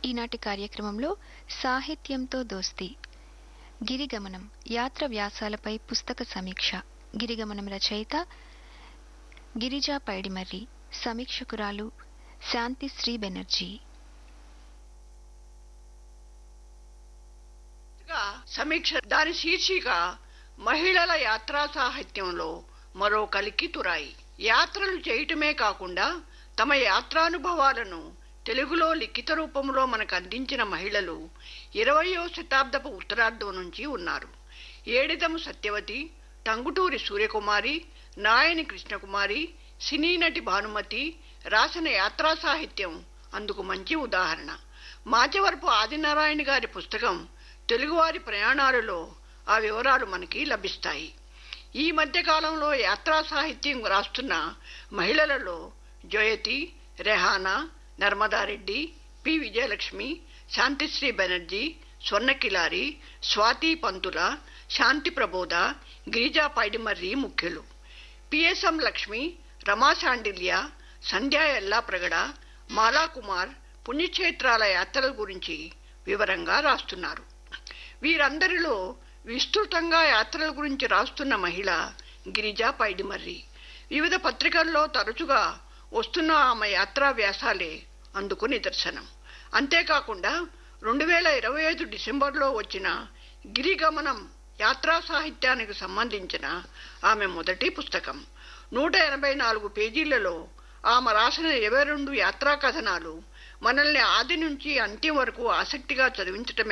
ఈనాటి కార్యక్రమంలో సాహిత్యంతో దోస్తి గిరిగమనం యాత్ర వ్యాసాలపై పుస్తక సమీక్ష గిరిగమనం రచయిత గిరిజా పైడిమర్రి సమీక్షకురాలు శాంతిశ్రీ బెనర్జీ గా సమీక్ష దాని శీర్షిక మహిళల యాత్రా సాహిత్యంలో మరో కలికి తురాయి యాత్రలు చేయటమే కాకుండా తమ యాత్రానుభవాలను తెలుగులో లిఖిత రూపంలో మనకు అందించిన మహిళలు ఇరవయో శతాబ్దపు ఉత్తరార్ధం నుంచి ఉన్నారు ఏడిదము సత్యవతి టంగుటూరి సూర్యకుమారి నాయని కృష్ణకుమారి సినీ నటి భానుమతి రాసిన యాత్రా సాహిత్యం అందుకు మంచి ఉదాహరణ మాచవరపు ఆదినారాయణ గారి పుస్తకం తెలుగువారి ప్రయాణాలలో ఆ వివరాలు మనకి లభిస్తాయి ఈ మధ్య కాలంలో యాత్రా సాహిత్యం రాస్తున్న మహిళలలో జయతి రెహానా నర్మదారెడ్డి పి విజయలక్ష్మి శాంతిశ్రీ బెనర్జీ స్వర్ణకిలారి స్వాతి పంతుల శాంతి ప్రబోధ గిరిజా పైడిమర్రి ముఖ్యులు పిఎస్ఎం లక్ష్మి రమా శాండిల్య సంధ్యా ఎల్లాప్రగడ మాలాకుమార్ పుణ్యక్షేత్రాల యాత్రల గురించి వివరంగా రాస్తున్నారు వీరందరిలో విస్తృతంగా యాత్రల గురించి రాస్తున్న మహిళ గిరిజా పైడిమర్రి వివిధ పత్రికల్లో తరచుగా వస్తున్న ఆమె యాత్రా వ్యాసాలే అందుకు నిదర్శనం అంతేకాకుండా రెండు వేల ఇరవై ఐదు డిసెంబర్లో వచ్చిన గిరిగమనం యాత్రా సాహిత్యానికి సంబంధించిన ఆమె మొదటి పుస్తకం నూట ఎనభై నాలుగు పేజీలలో ఆమె రాసిన ఇరవై రెండు యాత్రా కథనాలు మనల్ని ఆది నుంచి అంత్యం వరకు ఆసక్తిగా చదివించటమే